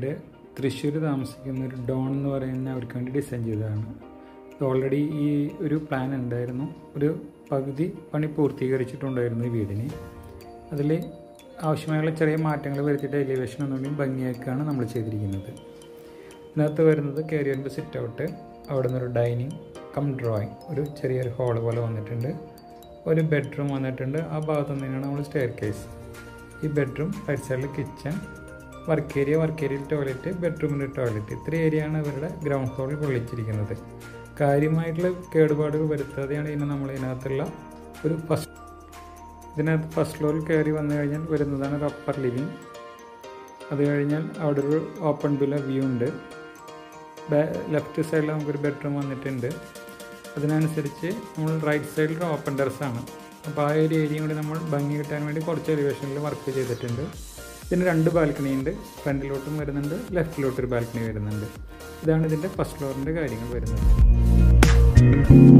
വീട് തൃശ്ശൂർ താമസിക്കുന്ന ഒരു ഡോൺ എന്ന് പറയുന്ന അവർക്ക് വേണ്ടി ഡിസൈൻ ചെയ്തതാണ് ഇത് ഓൾറെഡി ഈ ഒരു പ്ലാൻ ഉണ്ടായിരുന്നു ഒരു പകുതി പണി പൂർത്തീകരിച്ചിട്ടുണ്ടായിരുന്നു ഈ വീടിന് അതിൽ ആവശ്യമായുള്ള ചെറിയ മാറ്റങ്ങൾ വരുത്തിയിട്ട് എലിവേഷൻ ഒന്നുകൂടി ഭംഗിയാക്കാണ് നമ്മൾ ചെയ്തിരിക്കുന്നത് ഇതിനകത്ത് വരുന്നത് കയറി വരുമ്പോൾ സിറ്റ് ഔട്ട് അവിടെ നിന്നൊരു ഡൈനിങ് കം ഡ്രോയിങ് ഒരു ചെറിയൊരു ഹാൾ പോലെ വന്നിട്ടുണ്ട് ഒരു ബെഡ്റൂം വന്നിട്ടുണ്ട് ആ ഭാഗത്തു നിന്നാണ് നമ്മൾ സ്റ്റെയർ കേസ് ഈ ബെഡ്റൂം റൈറ്റ് സൈഡിൽ കിച്ചൺ വർക്ക് ഏരിയ വർക്ക് ഏരിയയിൽ ടോയ്ലറ്റ് ബെഡ്റൂമിൻ്റെ ടോയ്ലറ്റ് ഇത്ര ഏരിയയാണ് ഇവരുടെ ഗ്രൗണ്ട് ഫ്ലോറിൽ കൊള്ളിച്ചിരിക്കുന്നത് കാര്യമായിട്ടുള്ള കേടുപാടുകൾ വരുത്താതെയാണ് ഇതിനെ നമ്മൾ ഇതിനകത്തുള്ള ഒരു ഫസ്റ്റ് ഇതിനകത്ത് ഫസ്റ്റ് ഫ്ലോറിൽ കയറി വന്നു കഴിഞ്ഞാൽ വരുന്നതാണ് ഒരു അപ്പർ ലിവിങ് അത് കഴിഞ്ഞാൽ അവിടെ ഒരു ഓപ്പൺ ബില വ്യൂ ഉണ്ട് ലെഫ്റ്റ് സൈഡിൽ നമുക്കൊരു ബെഡ്റൂം വന്നിട്ടുണ്ട് അതിനനുസരിച്ച് നമ്മൾ റൈറ്റ് സൈഡിൽ ഒരു ഓപ്പൺ ടെറസാണ് അപ്പോൾ ആ ഒരു ഏരിയയും കൂടി നമ്മൾ ഭംഗി കിട്ടാൻ വേണ്ടി കുറച്ച് എലിവേഷനിൽ വർക്ക് ചെയ്തിട്ടുണ്ട് ഇതിന് രണ്ട് ബാൽക്കണി ഉണ്ട് ഫ്രണ്ടിലോട്ടും വരുന്നുണ്ട് ലെഫ്റ്റിലോട്ടൊരു ബാൽക്കണി വരുന്നുണ്ട് ഇതാണ് ഇതിൻ്റെ ഫസ്റ്റ് ഫ്ലോറിൻ്റെ കാര്യങ്ങൾ വരുന്നത്